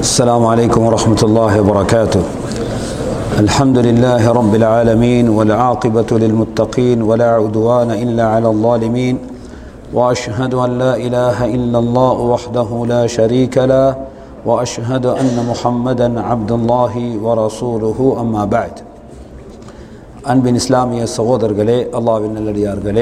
السلام عليكم ورحمة الله وبركاته الحمد لله رب العالمين والعاقبة للمتقين ولا عدوان إلا على الظالمين وأشهد أن لا إله إلا الله وحده لا شريك له وأشهد أن محمدا عبد الله ورسوله أما بعد அன்பின் இஸ்லாமிய சகோதரர்களே அல்லாவின் நல்லடியார்களே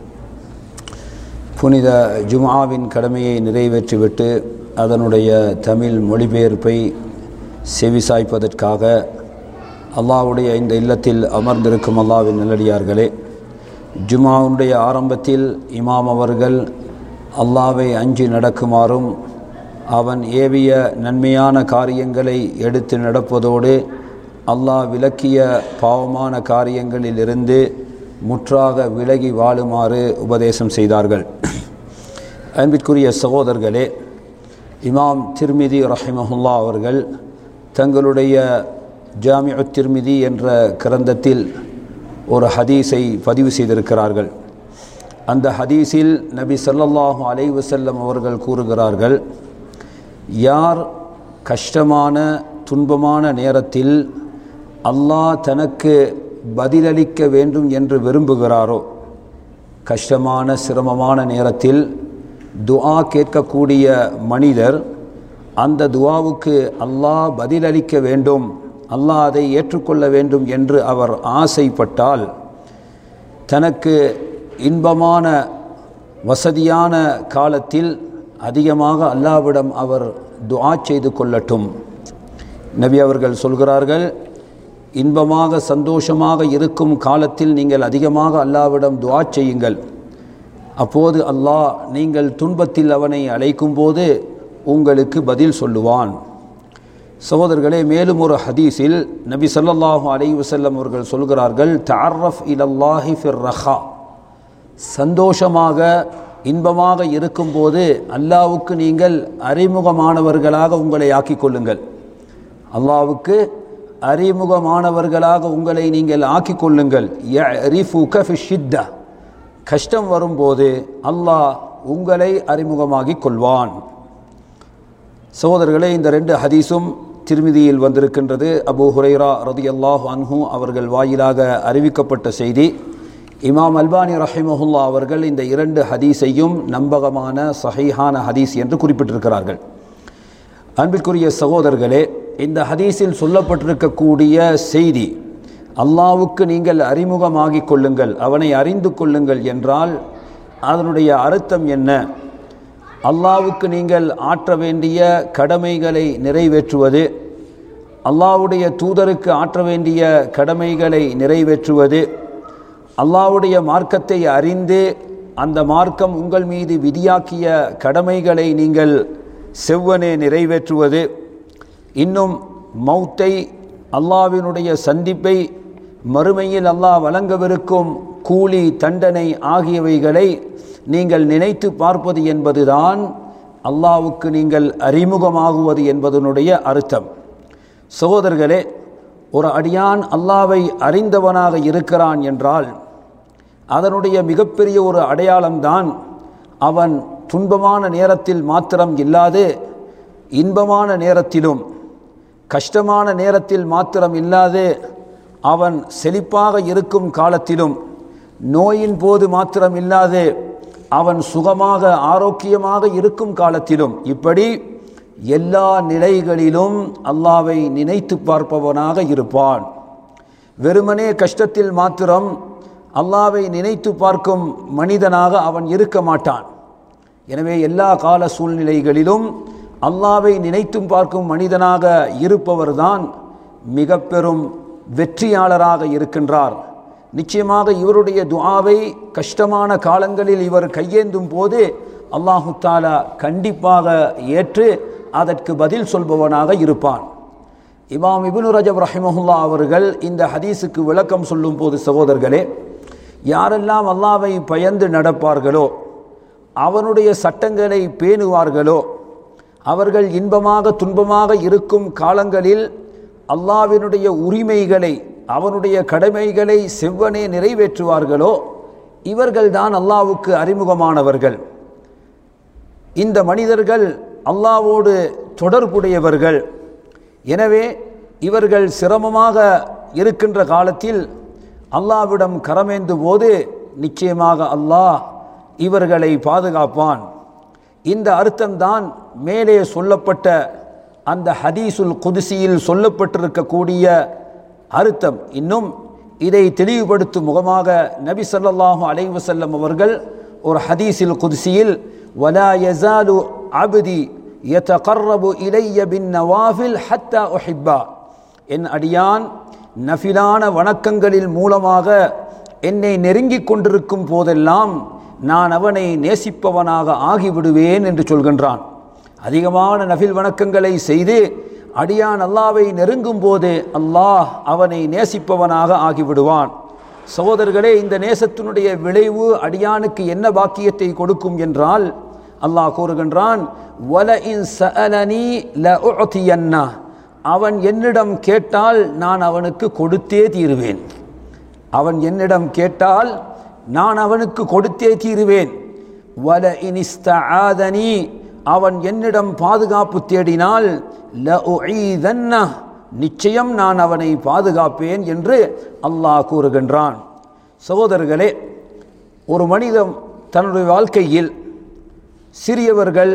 புனித ஜும்ஆவின் கடமையை நிறைவேற்றிவிட்டு அதனுடைய தமிழ் மொழிபெயர்ப்பை செவிசாய்ப்பதற்காக அல்லாவுடைய இந்த இல்லத்தில் அமர்ந்திருக்கும் அல்லாவின் நல்லடியார்களே ஜுமாவுடைய ஆரம்பத்தில் இமாம் அவர்கள் அல்லாவை அஞ்சி நடக்குமாறும் அவன் ஏவிய நன்மையான காரியங்களை எடுத்து நடப்பதோடு அல்லாஹ் விலக்கிய பாவமான காரியங்களிலிருந்து முற்றாக விலகி வாழுமாறு உபதேசம் செய்தார்கள் அன்பிற்குரிய சகோதரர்களே இமாம் திருமிதி ரஹிமஹுல்லா அவர்கள் தங்களுடைய ஜாமியு திருமிதி என்ற கிரந்தத்தில் ஒரு ஹதீஸை பதிவு செய்திருக்கிறார்கள் அந்த ஹதீஸில் நபி சல்லல்லாஹு அலைவசல்லம் அவர்கள் கூறுகிறார்கள் யார் கஷ்டமான துன்பமான நேரத்தில் அல்லாஹ் தனக்கு பதிலளிக்க வேண்டும் என்று விரும்புகிறாரோ கஷ்டமான சிரமமான நேரத்தில் துஆ கேட்கக்கூடிய மனிதர் அந்த துஆவுக்கு அல்லாஹ் பதிலளிக்க வேண்டும் அல்லாஹ் அதை ஏற்றுக்கொள்ள வேண்டும் என்று அவர் ஆசைப்பட்டால் தனக்கு இன்பமான வசதியான காலத்தில் அதிகமாக அல்லாவிடம் அவர் துஆ செய்து கொள்ளட்டும் நபி அவர்கள் சொல்கிறார்கள் இன்பமாக சந்தோஷமாக இருக்கும் காலத்தில் நீங்கள் அதிகமாக அல்லாவிடம் துஆ செய்யுங்கள் அப்போது அல்லாஹ் நீங்கள் துன்பத்தில் அவனை அழைக்கும் போது உங்களுக்கு பதில் சொல்லுவான் சகோதரர்களே மேலும் ஒரு ஹதீஸில் நபி சல்லல்லாஹு அலை வசல்லம் அவர்கள் சொல்கிறார்கள் தாரஃப் இலல்லாஹி ஃபிர் ரஹா சந்தோஷமாக இன்பமாக இருக்கும்போது அல்லாவுக்கு நீங்கள் அறிமுகமானவர்களாக உங்களை ஆக்கிக் கொள்ளுங்கள் அல்லாவுக்கு அறிமுகமானவர்களாக உங்களை நீங்கள் ஆக்கிக் கொள்ளுங்கள் ஷித்தா கஷ்டம் வரும்போது அல்லாஹ் உங்களை அறிமுகமாகிக் கொள்வான் சகோதரர்களே இந்த ரெண்டு ஹதீஸும் திருமிதியில் வந்திருக்கின்றது அபு ஹுரைரா ரதி அல்லாஹ் அன்ஹு அவர்கள் வாயிலாக அறிவிக்கப்பட்ட செய்தி இமாம் அல்பானி ரஹிமஹுல்லா அவர்கள் இந்த இரண்டு ஹதீஸையும் நம்பகமான சஹீஹான ஹதீஸ் என்று குறிப்பிட்டிருக்கிறார்கள் அன்பிற்குரிய சகோதரர்களே இந்த ஹதீஸில் சொல்லப்பட்டிருக்கக்கூடிய செய்தி அல்லாவுக்கு நீங்கள் அறிமுகமாகிக் கொள்ளுங்கள் அவனை அறிந்து கொள்ளுங்கள் என்றால் அதனுடைய அர்த்தம் என்ன அல்லாவுக்கு நீங்கள் ஆற்ற வேண்டிய கடமைகளை நிறைவேற்றுவது அல்லாவுடைய தூதருக்கு ஆற்ற வேண்டிய கடமைகளை நிறைவேற்றுவது அல்லாவுடைய மார்க்கத்தை அறிந்து அந்த மார்க்கம் உங்கள் மீது விதியாக்கிய கடமைகளை நீங்கள் செவ்வனே நிறைவேற்றுவது இன்னும் மௌத்தை அல்லாவினுடைய சந்திப்பை மறுமையில் அல்லாஹ் வழங்கவிருக்கும் கூலி தண்டனை ஆகியவைகளை நீங்கள் நினைத்து பார்ப்பது என்பதுதான் அல்லாவுக்கு நீங்கள் அறிமுகமாகுவது என்பதனுடைய அர்த்தம் சகோதரர்களே ஒரு அடியான் அல்லாவை அறிந்தவனாக இருக்கிறான் என்றால் அதனுடைய மிகப்பெரிய ஒரு அடையாளம்தான் அவன் துன்பமான நேரத்தில் மாத்திரம் இல்லாது இன்பமான நேரத்திலும் கஷ்டமான நேரத்தில் மாத்திரம் இல்லாது அவன் செழிப்பாக இருக்கும் காலத்திலும் நோயின் போது மாத்திரம் இல்லாது அவன் சுகமாக ஆரோக்கியமாக இருக்கும் காலத்திலும் இப்படி எல்லா நிலைகளிலும் அல்லாவை நினைத்து பார்ப்பவனாக இருப்பான் வெறுமனே கஷ்டத்தில் மாத்திரம் அல்லாவை நினைத்து பார்க்கும் மனிதனாக அவன் இருக்க மாட்டான் எனவே எல்லா கால சூழ்நிலைகளிலும் அல்லாவை நினைத்தும் பார்க்கும் மனிதனாக இருப்பவர்தான் மிக பெரும் வெற்றியாளராக இருக்கின்றார் நிச்சயமாக இவருடைய துஆவை கஷ்டமான காலங்களில் இவர் கையேந்தும் போது அல்லாஹு தாலா கண்டிப்பாக ஏற்று அதற்கு பதில் சொல்பவனாக இருப்பான் இமாம் இபுனு ரஜப் ரஹிமஹுல்லா அவர்கள் இந்த ஹதீஸுக்கு விளக்கம் சொல்லும் போது சகோதரர்களே யாரெல்லாம் அல்லாவை பயந்து நடப்பார்களோ அவனுடைய சட்டங்களை பேணுவார்களோ அவர்கள் இன்பமாக துன்பமாக இருக்கும் காலங்களில் அல்லாவினுடைய உரிமைகளை அவனுடைய கடமைகளை செவ்வனே நிறைவேற்றுவார்களோ இவர்கள்தான் அல்லாவுக்கு அறிமுகமானவர்கள் இந்த மனிதர்கள் அல்லாவோடு தொடர்புடையவர்கள் எனவே இவர்கள் சிரமமாக இருக்கின்ற காலத்தில் அல்லாவிடம் கரமேந்து போது நிச்சயமாக அல்லாஹ் இவர்களை பாதுகாப்பான் இந்த அர்த்தம்தான் மேலே சொல்லப்பட்ட அந்த ஹதீசுல் குதிசியில் சொல்லப்பட்டிருக்கக்கூடிய அர்த்தம் இன்னும் இதை தெளிவுபடுத்தும் முகமாக நபி ஸல்லல்லாஹு அலைஹி வஸல்லம் அவர்கள் ஒரு ஹதீஸில் குதிசியில் வலா யஸாலு அப்தி யதகர்ரபு இலைய பின் நவாஃபில் ஹத்தா உஹிப்பா என் அடியான் நஃபிலான வணக்கங்களில் மூலமாக என்னை நெருங்கிக் கொண்டிருக்கும் போதெல்லாம் நான் அவனை நேசிப்பவனாக ஆகிவிடுவேன் என்று சொல்கின்றான் அதிகமான நஃபில் வணக்கங்களை செய்து அடியான் அல்லாவை நெருங்கும் போது அல்லாஹ் அவனை நேசிப்பவனாக ஆகிவிடுவான் சகோதரர்களே இந்த நேசத்தினுடைய விளைவு அடியானுக்கு என்ன பாக்கியத்தை கொடுக்கும் என்றால் அல்லாஹ் கூறுகின்றான் "வல இன் சஅலனி லஉஅதியன்னா." அவன் என்னிடம் கேட்டால் நான் அவனுக்கு கொடுத்தே தீருவேன் அவன் என்னிடம் கேட்டால் நான் அவனுக்கு கொடுத்தே தீருவேன் வல இனிஸ்தஆதனி அவன் என்னிடம் பாதுகாப்பு தேடினால் லஉஈதன்ன நிச்சயம் நான் அவனை பாதுகாப்பேன் என்று அல்லாஹ் கூறுகின்றான் சகோதரர்களே ஒரு மனிதன் தன்னுடைய வாழ்க்கையில் சிறியவர்கள்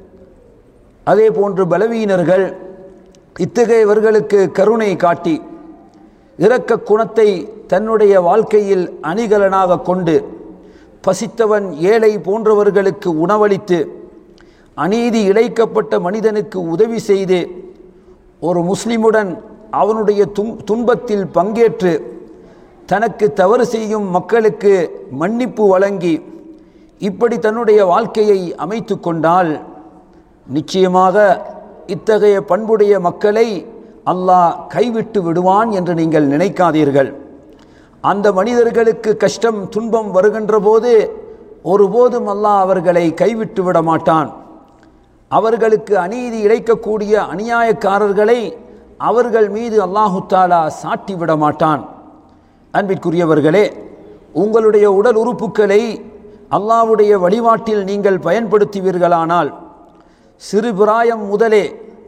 அதே போன்று பலவீனர்கள் இத்தகையவர்களுக்கு கருணை காட்டி இரக்க குணத்தை தன்னுடைய வாழ்க்கையில் அணிகலனாக கொண்டு பசித்தவன் ஏழை போன்றவர்களுக்கு உணவளித்து அநீதி இழைக்கப்பட்ட மனிதனுக்கு உதவி செய்து ஒரு முஸ்லிமுடன் அவனுடைய துன் துன்பத்தில் பங்கேற்று தனக்கு தவறு செய்யும் மக்களுக்கு மன்னிப்பு வழங்கி இப்படி தன்னுடைய வாழ்க்கையை அமைத்து கொண்டால் நிச்சயமாக இத்தகைய பண்புடைய மக்களை அல்லாஹ் கைவிட்டு விடுவான் என்று நீங்கள் நினைக்காதீர்கள் அந்த மனிதர்களுக்கு கஷ்டம் துன்பம் வருகின்ற போது ஒருபோதும் அல்லாஹ் அவர்களை கைவிட்டு விட மாட்டான் அவர்களுக்கு அநீதி இழைக்கக்கூடிய அநியாயக்காரர்களை அவர்கள் மீது அல்லாஹு தாலா சாட்டி விட மாட்டான் அன்பிற்குரியவர்களே உங்களுடைய உடல் உறுப்புகளை அல்லாஹ்வுடைய வழிபாட்டில் நீங்கள் பயன்படுத்துவீர்களானால் சிறு பிராயம் முதலே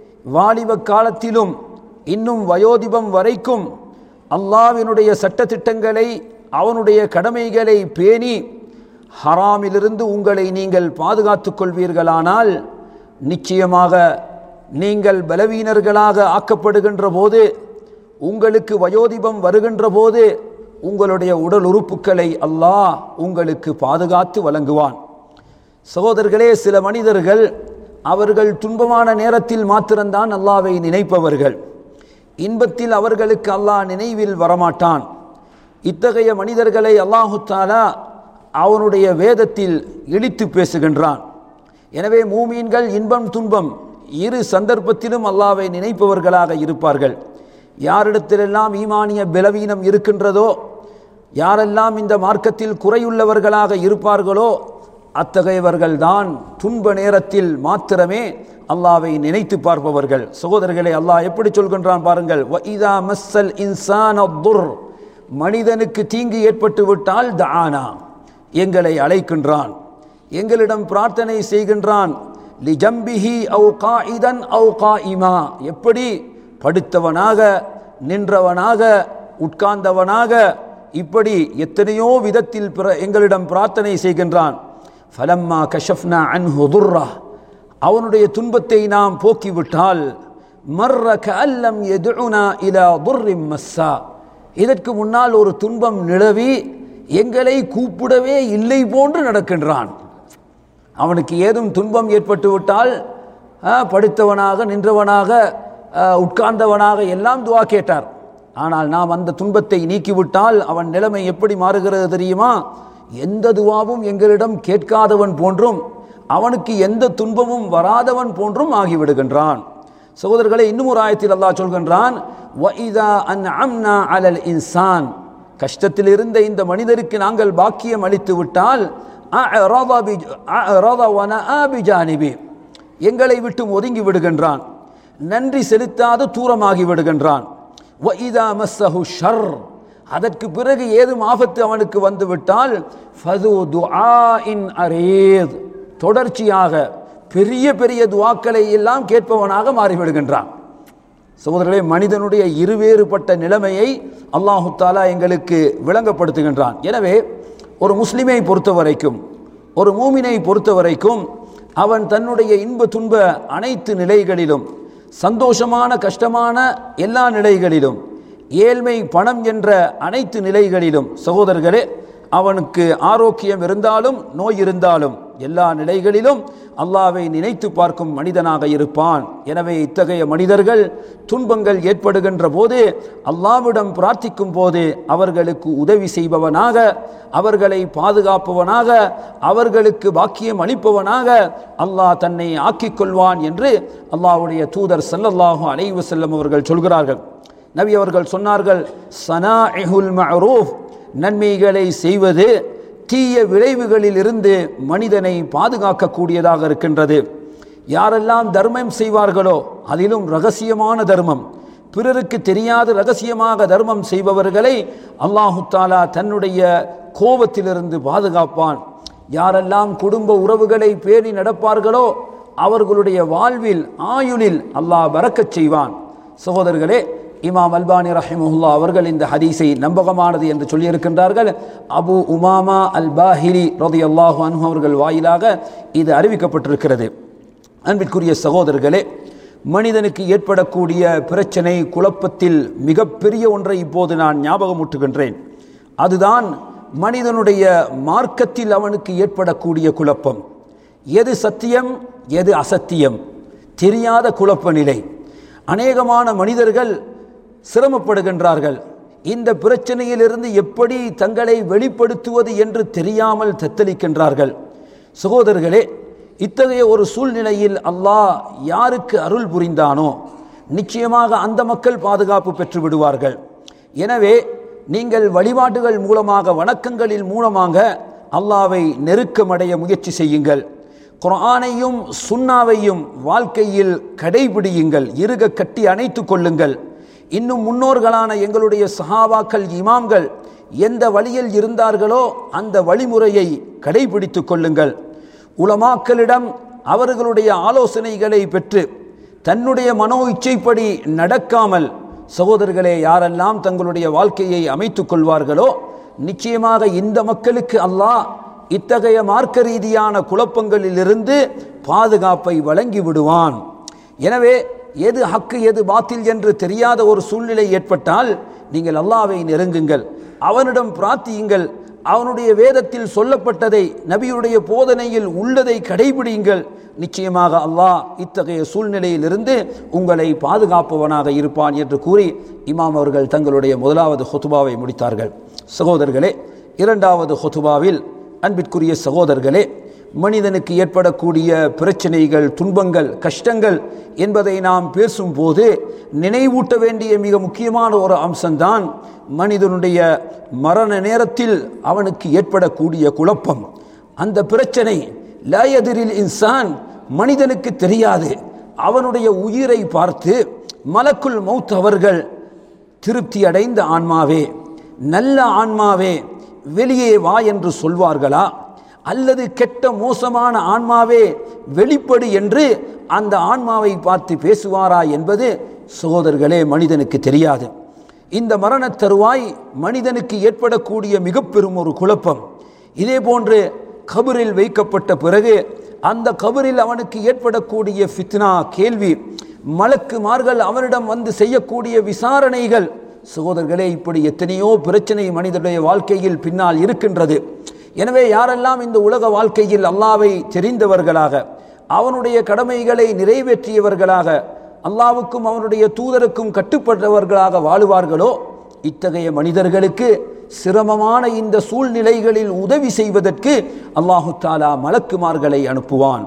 வாலிப காலத்திலும் இன்னும் வயோதிபம் வரைக்கும் அல்லாவினுடைய சட்டத்திட்டங்களை அவனுடைய கடமைகளை பேணி ஹராமிலிருந்து உங்களை நீங்கள் பாதுகாத்துக் கொள்வீர்களானால் நிச்சயமாக நீங்கள் பலவீனர்களாக ஆக்கப்படுகின்ற போது உங்களுக்கு வயோதிபம் வருகின்ற போது உங்களுடைய உடல் உறுப்புக்களை அல்லாஹ் உங்களுக்கு பாதுகாத்து வழங்குவான் சகோதரர்களே சில மனிதர்கள் அவர்கள் துன்பமான நேரத்தில் மாத்திரம்தான் அல்லாவை நினைப்பவர்கள் இன்பத்தில் அவர்களுக்கு அல்லாஹ் நினைவில் வரமாட்டான் இத்தகைய மனிதர்களை அல்லாஹு தாலா அவனுடைய வேதத்தில் இழித்து பேசுகின்றான் எனவே மூமீன்கள் இன்பம் துன்பம் இரு சந்தர்ப்பத்திலும் அல்லாவை நினைப்பவர்களாக இருப்பார்கள் யாரிடத்திலெல்லாம் ஈமானிய பலவீனம் இருக்கின்றதோ யாரெல்லாம் இந்த மார்க்கத்தில் குறையுள்ளவர்களாக இருப்பார்களோ அத்தகையவர்கள்தான் துன்ப நேரத்தில் மாத்திரமே அல்லாவை நினைத்து பார்ப்பவர்கள் சகோதரர்களை அல்லாஹ் எப்படி சொல்கின்றான் பாருங்கள் "வஇதா மஸ்ஸல் இன்சான துர் மனிதனுக்கு தீங்கு ஏற்பட்டு விட்டால் தானா எங்களை அழைக்கின்றான் எங்களிடம் பிரார்த்தனை செய்கின்றான் லிஜம்பிஹி அவு காயிதன் அவு காயிமா எப்படி படுத்தவனாக நின்றவனாக உட்கார்ந்தவனாக இப்படி எத்தனையோ விதத்தில் பிற எங்களிடம் பிரார்த்தனை செய்கின்றான் ஃபலம்மா கஷஃப்னா அன்ஹு துர்ரா அவனுடைய துன்பத்தை நாம் போக்கிவிட்டால் மர்ர கல்லம் எதுனா இலா துர்ரிம் மஸ்ஸா இதற்கு முன்னால் ஒரு துன்பம் நிலவி எங்களை கூப்பிடவே இல்லை போன்று நடக்கின்றான் அவனுக்கு ஏதும் துன்பம் ஏற்பட்டு விட்டால் ஆ, படுத்தவனாக நின்றவனாக ஆ, உட்கார்ந்தவனாக எல்லாம் துவா கேட்டார் ஆனால் நாம் அந்த துன்பத்தை நீக்கிவிட்டால் அவன் நிலைமை எப்படி மாறுகிறது தெரியுமா எந்த துவாவும் எங்களிடம் கேட்காதவன் போன்றும் அவனுக்கு எந்த துன்பமும் வராதவன் போன்றும் ஆகிவிடுகின்றான் சகோதரர்களை இன்னும் ஒரு ஆயத்தில் அல்லாஹ் சொல்கின்றான் "வஇதா அன்அம்னா அலல் இன்சான் கஷ்டத்தில் இருந்த இந்த மனிதருக்கு நாங்கள் பாக்கியம் அளித்து விட்டால் அஅரத பி- அஅரத வனஆ பிஜானிபி. எங்களை விட்டு ஒதுங்கி விடுகின்றான் நன்றி செலுத்தாத தூரமாகி விடுகின்றான் வஇதா மஸ்ஸஹு ஷர் அதற்கு பிறகு ஏதும் ஆபத்து அவனுக்கு வந்து விட்டால் ஃபது துஆஇன் அரீத் தொடர்ச்சியாக பெரிய பெரிய துவாக்களை எல்லாம் கேட்பவனாக மாறிவிடுகின்றான் சகோதரர்களே மனிதனுடைய இருவேறுபட்ட நிலைமையை அல்லாஹு தாலா எங்களுக்கு விளங்கப்படுத்துகின்றான் எனவே ஒரு முஸ்லிமை பொறுத்த வரைக்கும் ஒரு மூமினை பொறுத்த வரைக்கும் அவன் தன்னுடைய இன்ப துன்ப அனைத்து நிலைகளிலும் சந்தோஷமான கஷ்டமான எல்லா நிலைகளிலும் ஏழ்மை பணம் என்ற அனைத்து நிலைகளிலும் சகோதரர்களே அவனுக்கு ஆரோக்கியம் இருந்தாலும் நோய் இருந்தாலும் எல்லா நிலைகளிலும் அல்லாவை நினைத்து பார்க்கும் மனிதனாக இருப்பான் எனவே இத்தகைய மனிதர்கள் துன்பங்கள் ஏற்படுகின்ற போது அல்லாவிடம் பிரார்த்திக்கும் போது அவர்களுக்கு உதவி செய்பவனாக அவர்களை பாதுகாப்பவனாக அவர்களுக்கு பாக்கியம் அளிப்பவனாக அல்லாஹ் தன்னை ஆக்கிக் கொள்வான் என்று அல்லாஹ்வுடைய தூதர் ஸல்லல்லாஹு அலைஹி வஸல்லம் அவர்கள் சொல்கிறார்கள் நபி அவர்கள் சொன்னார்கள் சனாஇஹுல் மஅரூஃப் நன்மைகளை செய்வது தீய விளைவுகளில் இருந்து மனிதனை பாதுகாக்கக்கூடியதாக இருக்கின்றது யாரெல்லாம் தர்மம் செய்வார்களோ அதிலும் ரகசியமான தர்மம் பிறருக்கு தெரியாத ரகசியமாக தர்மம் செய்பவர்களை அல்லாஹு தாலா தன்னுடைய கோபத்திலிருந்து பாதுகாப்பான் யாரெல்லாம் குடும்ப உறவுகளை பேணி நடப்பார்களோ அவர்களுடைய வாழ்வில் ஆயுளில் அல்லாஹ் வரக்கச் செய்வான் சகோதரர்களே இமாம் அல்பானி ரஹிமுல்லா அவர்கள் இந்த ஹதீஸை நம்பகமானது என்று சொல்லியிருக்கின்றார்கள் அபு உமாமா அல் பாஹிரி ரதி அல்லாஹு அன்ஹு அவர்கள் வாயிலாக இது அறிவிக்கப்பட்டிருக்கிறது அன்பிற்குரிய சகோதரர்களே மனிதனுக்கு ஏற்படக்கூடிய பிரச்சனை குழப்பத்தில் மிகப்பெரிய ஒன்றை இப்போது நான் ஞாபகமூட்டுகின்றேன் அதுதான் மனிதனுடைய மார்க்கத்தில் அவனுக்கு ஏற்படக்கூடிய குழப்பம் எது சத்தியம் எது அசத்தியம் தெரியாத குழப்ப நிலை அநேகமான மனிதர்கள் சிரமப்படுகின்றார்கள் இந்த பிரச்சனையிலிருந்து எப்படி தங்களை வெளிப்படுத்துவது என்று தெரியாமல் தத்தளிக்கின்றார்கள் சகோதரர்களே இத்தகைய ஒரு சூழ்நிலையில் அல்லாஹ் யாருக்கு அருள் புரிந்தானோ நிச்சயமாக அந்த மக்கள் பாதுகாப்பு பெற்று விடுவார்கள் எனவே நீங்கள் வழிபாடுகள் மூலமாக வணக்கங்களில் மூலமாக அல்லாவை நெருக்கமடைய முயற்சி செய்யுங்கள் குர்ஆனையும் சுன்னாவையும் வாழ்க்கையில் கடைபிடியுங்கள் இருக கட்டி அணைத்து கொள்ளுங்கள் இன்னும் முன்னோர்களான எங்களுடைய சஹாபாக்கள் இமாம்கள் எந்த வழியில் இருந்தார்களோ அந்த வழிமுறையை கடைபிடித்துக் கொள்ளுங்கள் உலமாக்களிடம் அவர்களுடைய ஆலோசனைகளை பெற்று தன்னுடைய மனோ இச்சைப்படி நடக்காமல் சகோதரர்களே யாரெல்லாம் தங்களுடைய வாழ்க்கையை அமைத்துக் கொள்வார்களோ நிச்சயமாக இந்த மக்களுக்கு அல்லாஹ் இத்தகைய மார்க்க ரீதியான குழப்பங்களிலிருந்து பாதுகாப்பை வழங்கி விடுவான் எனவே எது ஹக்கு எது பாத்தில் என்று தெரியாத ஒரு சூழ்நிலை ஏற்பட்டால் நீங்கள் அல்லாவை நெருங்குங்கள் அவனிடம் பிரார்த்தியுங்கள் அவனுடைய வேதத்தில் சொல்லப்பட்டதை நபியுடைய போதனையில் உள்ளதை கடைபிடியுங்கள் நிச்சயமாக அல்லாஹ் இத்தகைய சூழ்நிலையிலிருந்து உங்களை பாதுகாப்பவனாக இருப்பான் என்று கூறி இமாம் அவர்கள் தங்களுடைய முதலாவது ஹொத்துபாவை முடித்தார்கள் சகோதரர்களே இரண்டாவது ஹொத்துபாவில் அன்பிற்குரிய சகோதரர்களே மனிதனுக்கு ஏற்படக்கூடிய பிரச்சனைகள் துன்பங்கள் கஷ்டங்கள் என்பதை நாம் பேசும்போது நினைவூட்ட வேண்டிய மிக முக்கியமான ஒரு அம்சம்தான் மனிதனுடைய மரண நேரத்தில் அவனுக்கு ஏற்படக்கூடிய குழப்பம் அந்த பிரச்சனை லயதிரில் இன்சான் மனிதனுக்கு தெரியாது அவனுடைய உயிரை பார்த்து மலக்குள் மௌத் அவர்கள் திருப்தி அடைந்த ஆன்மாவே நல்ல ஆன்மாவே வெளியே வா என்று சொல்வார்களா அல்லது கெட்ட மோசமான ஆன்மாவே வெளிப்படு என்று அந்த ஆன்மாவை பார்த்து பேசுவாரா என்பது சகோதரர்களே மனிதனுக்கு தெரியாது இந்த மரண தருவாய் மனிதனுக்கு ஏற்படக்கூடிய மிக பெரும் ஒரு குழப்பம் இதே போன்று கபரில் வைக்கப்பட்ட பிறகு அந்த கபரில் அவனுக்கு ஏற்படக்கூடிய ஃபித்னா கேள்வி மலக்குமார்கள் அவனிடம் வந்து செய்யக்கூடிய விசாரணைகள் சகோதரர்களே இப்படி எத்தனையோ பிரச்சனை மனிதனுடைய வாழ்க்கையில் பின்னால் இருக்கின்றது எனவே யாரெல்லாம் இந்த உலக வாழ்க்கையில் அல்லாவை தெரிந்தவர்களாக அவனுடைய கடமைகளை நிறைவேற்றியவர்களாக அல்லாவுக்கும் அவனுடைய தூதருக்கும் கட்டுப்பட்டவர்களாக வாழுவார்களோ இத்தகைய மனிதர்களுக்கு சிரமமான இந்த சூழ்நிலைகளில் உதவி செய்வதற்கு அல்லாஹு தாலா மலக்குமார்களை அனுப்புவான்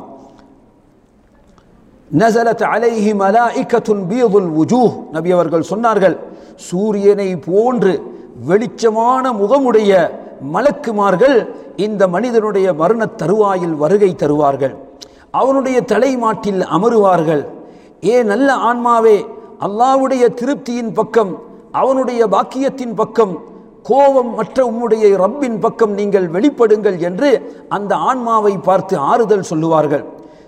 நசலத் அலைஹி மலாஇக்கத்துன் பீதுல் வுஜூஹ் நபி அவர்கள் சொன்னார்கள் சூரியனை போன்று வெளிச்சமான முகமுடைய மலக்குமார்கள் இந்த மனிதனுடைய மரண தருவாயில் வருகை தருவார்கள் அவனுடைய தலைமாட்டில் அமருவார்கள் ஏ நல்ல ஆன்மாவே அல்லாவுடைய திருப்தியின் பக்கம் அவனுடைய பாக்கியத்தின் பக்கம் கோபம் மற்ற உம்முடைய ரப்பின் பக்கம் நீங்கள் வெளிப்படுங்கள் என்று அந்த ஆன்மாவை பார்த்து ஆறுதல் சொல்லுவார்கள்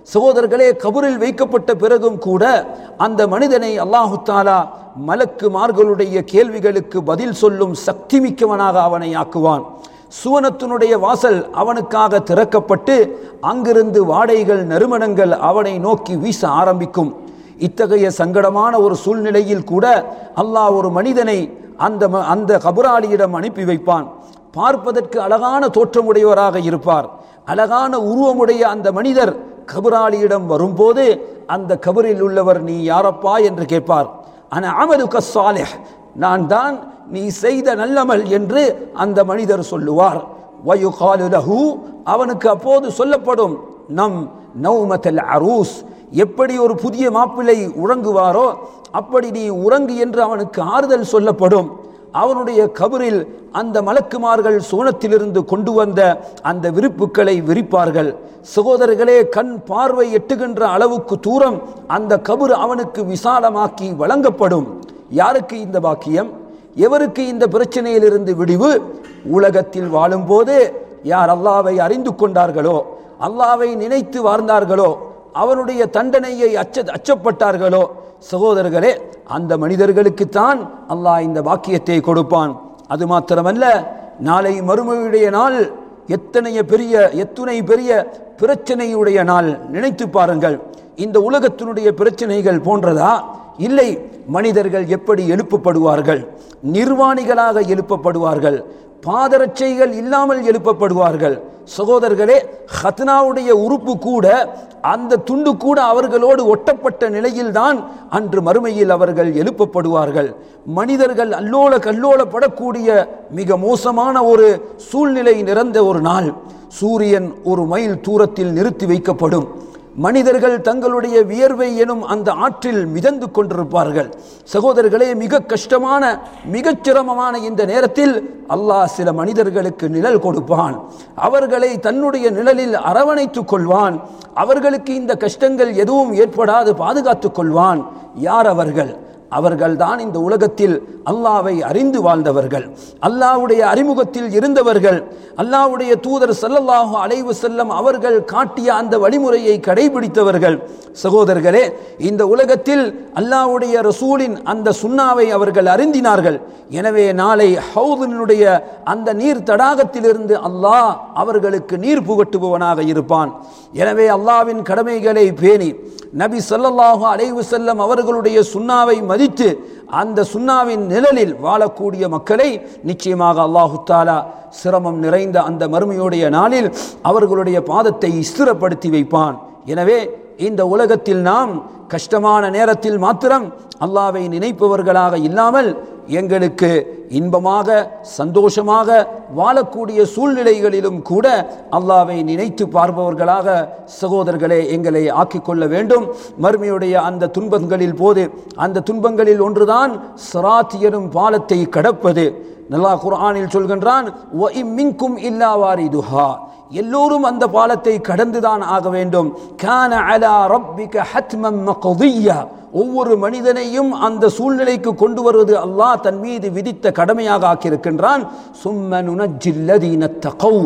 சகோதரர்களே கபரில் வைக்கப்பட்ட பிறகும் கூட அந்த மனிதனை அல்லாஹு தாலா மலக்குமார்களுடைய கேள்விகளுக்கு பதில் சொல்லும் சக்தி மிக்கவனாக அவனை ஆக்குவான் சுவனத்தினுடைய வாசல் அவனுக்காக திறக்கப்பட்டு அங்கிருந்து வாடைகள் நறுமணங்கள் அவனை நோக்கி வீச ஆரம்பிக்கும் இத்தகைய சங்கடமான ஒரு சூழ்நிலையில் கூட அல்லாஹ் ஒரு மனிதனை அந்த ம- அந்த கபராளியிடம் அனுப்பி வைப்பான் பார்ப்பதற்கு அழகான தோற்றமுடையவராக இருப்பார் அழகான உருவமுடைய அந்த மனிதர் கபராளியிடம் வரும்போது அந்த கபரில் உள்ளவர் நீ யாரப்பா என்று கேட்பார் அன அமலுக சாலிஹ் நான் தான் நீ செய்த நல்லமல் என்று அந்த மனிதர் சொல்லுவார் வயுகாலு லஹு அவனுக்கு அப்போது சொல்லப்படும் நம் நௌமத்தல் அரூஸ் எப்படி ஒரு புதிய மாப்பிள்ளை உறங்குவாரோ அப்படி நீ உறங்கு என்று அவனுக்கு ஆறுதல் சொல்லப்படும் அவனுடைய கபரில் அந்த மலக்குமார்கள் சோனத்திலிருந்து கொண்டு வந்த அந்த விரிப்புகளை விரிப்பார்கள் சகோதரர்களே கண் பார்வை எட்டுகின்ற அளவுக்கு தூரம் அந்த கபர் அவனுக்கு விசாலமாக்கி வழங்கப்படும் யாருக்கு இந்த பாக்கியம் எவருக்கு இந்த பிரச்சனையிலிருந்து விடிவு உலகத்தில் வாழும்போது யார் அல்லாவை அறிந்து கொண்டார்களோ அல்லாவை நினைத்து வாழ்ந்தார்களோ அவனுடைய தண்டனையை அச்ச அச்சப்பட்டார்களோ சகோதரர்களே அந்த மனிதர்களுக்குத்தான் அல்லாஹ் இந்த பாக்கியத்தை கொடுப்பான் அது மாத்திரமல்ல நாளை மறுமையுடைய நாள் எத்தனைய பெரிய எத்துணை பெரிய பிரச்சனையுடைய நாள் நினைத்து பாருங்கள் இந்த உலகத்தினுடைய பிரச்சனைகள் போன்றதா இல்லை மனிதர்கள் எப்படி எழுப்பப்படுவார்கள் நிர்வாணிகளாக எழுப்பப்படுவார்கள் பாதரட்சைகள் இல்லாமல் எழுப்பப்படுவார்கள் சகோதரர்களே ஹத்னாவுடைய உறுப்பு கூட அந்த துண்டு கூட அவர்களோடு ஒட்டப்பட்ட நிலையில்தான் அன்று மறுமையில் அவர்கள் எழுப்பப்படுவார்கள் மனிதர்கள் அல்லோல கல்லோலப்படக்கூடிய மிக மோசமான ஒரு சூழ்நிலை நிறைந்த ஒரு நாள் சூரியன் ஒரு மைல் தூரத்தில் நிறுத்தி வைக்கப்படும் மனிதர்கள் தங்களுடைய வியர்வை எனும் அந்த ஆற்றில் மிதந்து கொண்டிருப்பார்கள் சகோதரர்களே மிக கஷ்டமான மிகச் சிரமமான இந்த நேரத்தில் அல்லாஹ் சில மனிதர்களுக்கு நிழல் கொடுப்பான் அவர்களை தன்னுடைய நிழலில் அரவணைத்துக் கொள்வான் அவர்களுக்கு இந்த கஷ்டங்கள் எதுவும் ஏற்படாது பாதுகாத்துக் கொள்வான் யார் அவர்கள் அவர்கள்தான் இந்த உலகத்தில் அல்லாவை அறிந்து வாழ்ந்தவர்கள் அல்லாவுடைய அறிமுகத்தில் இருந்தவர்கள் அல்லாவுடைய தூதர் ஸல்லல்லாஹு அலைஹி செல்லம் அவர்கள் காட்டிய அந்த வழிமுறையை கடைபிடித்தவர்கள் சகோதரர்களே இந்த உலகத்தில் அல்லாவுடைய ரசூலின் அந்த சுண்ணாவை அவர்கள் அறிந்தினார்கள் எனவே நாளை ஹவுதினுடைய அந்த நீர் தடாகத்திலிருந்து அல்லாஹ் அவர்களுக்கு நீர் புகட்டுபவனாக இருப்பான் எனவே அல்லாவின் கடமைகளை பேணி நபி ஸல்லல்லாஹு அலைஹி செல்லம் அவர்களுடைய சுண்ணாவை மதித்து அந்த சுண்ணாவின் நிழலில் வாழக்கூடிய மக்களை நிச்சயமாக அல்லாஹு தாலா சிரமம் நிறைந்த அந்த மறுமையுடைய நாளில் அவர்களுடைய பாதத்தை ஸ்திரப்படுத்தி வைப்பான் எனவே இந்த உலகத்தில் நாம் கஷ்டமான நேரத்தில் மாத்திரம் அல்லாவை நினைப்பவர்களாக இல்லாமல் எங்களுக்கு இன்பமாக சந்தோஷமாக வாழக்கூடிய சூழ்நிலைகளிலும் கூட அல்லாவை நினைத்து பார்ப்பவர்களாக சகோதரர்களே எங்களை ஆக்கிக் கொள்ள வேண்டும் மறுமையுடைய அந்த துன்பங்களில் போது அந்த துன்பங்களில் ஒன்றுதான் சராத் எனும் பாலத்தை கடப்பது நல்லா குர்ஆனில் சொல்கின்றான் "வ இம் மின்கும் இல்லா வாரிதுஹா." எல்லோரும் அந்த பாலத்தை கடந்துதான் ஆக வேண்டும் கான அலா ரப்பிக ஹத்மம் மக்திய்யா ஒவ்வொரு மனிதனையும் அந்த சூழ்நிலைக்கு கொண்டு வருவது அல்லாஹ் தன் மீது விதித்த கடமையாக ஆக்கியிருக்கின்றான் சும்ம நுனஜில்லதீன தகவ்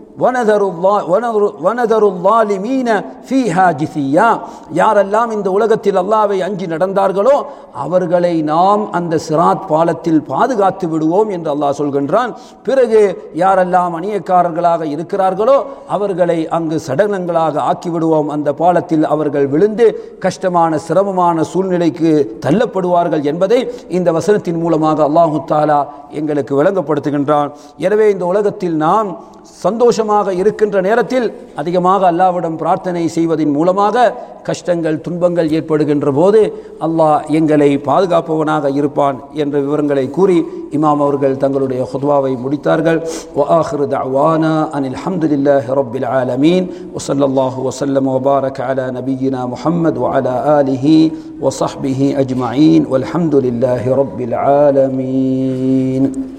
யாரெல்லாம் இந்த உலகத்தில் அல்லாவை அஞ்சி நடந்தார்களோ அவர்களை நாம் அந்த சிராத் பாலத்தில் பாதுகாத்து விடுவோம் என்று அல்லாஹ் சொல்கின்றான் பிறகு யாரெல்லாம் அநியக்காரர்களாக இருக்கிறார்களோ அவர்களை அங்கு சடலங்களாக ஆக்கி விடுவோம் அந்த பாலத்தில் அவர்கள் விழுந்து கஷ்டமான சிரமமான சூழ்நிலைக்கு தள்ளப்படுவார்கள் என்பதை இந்த வசனத்தின் மூலமாக அல்லாஹு தாலா எங்களுக்கு விளங்கப்படுத்துகின்றான் எனவே இந்த உலகத்தில் நாம் சந்தோஷமாக இருக்கின்ற நேரத்தில் அதிகமாக அல்லாவிடம் பிரார்த்தனை செய்வதன் மூலமாக கஷ்டங்கள் துன்பங்கள் ஏற்படுகின்ற போது அல்லாஹ் எங்களை பாதுகாப்பவனாக இருப்பான் என்ற விவரங்களை கூறி இமாம் அவர்கள் தங்களுடைய ஹுத்வாவை முடித்தார்கள் وآخر دعوانا أن الحمد لله رب العالمين وصلى الله وسلم وبارك على نبينا محمد وعلى آله وصحبه أجمعين والحمد لله رب العالمين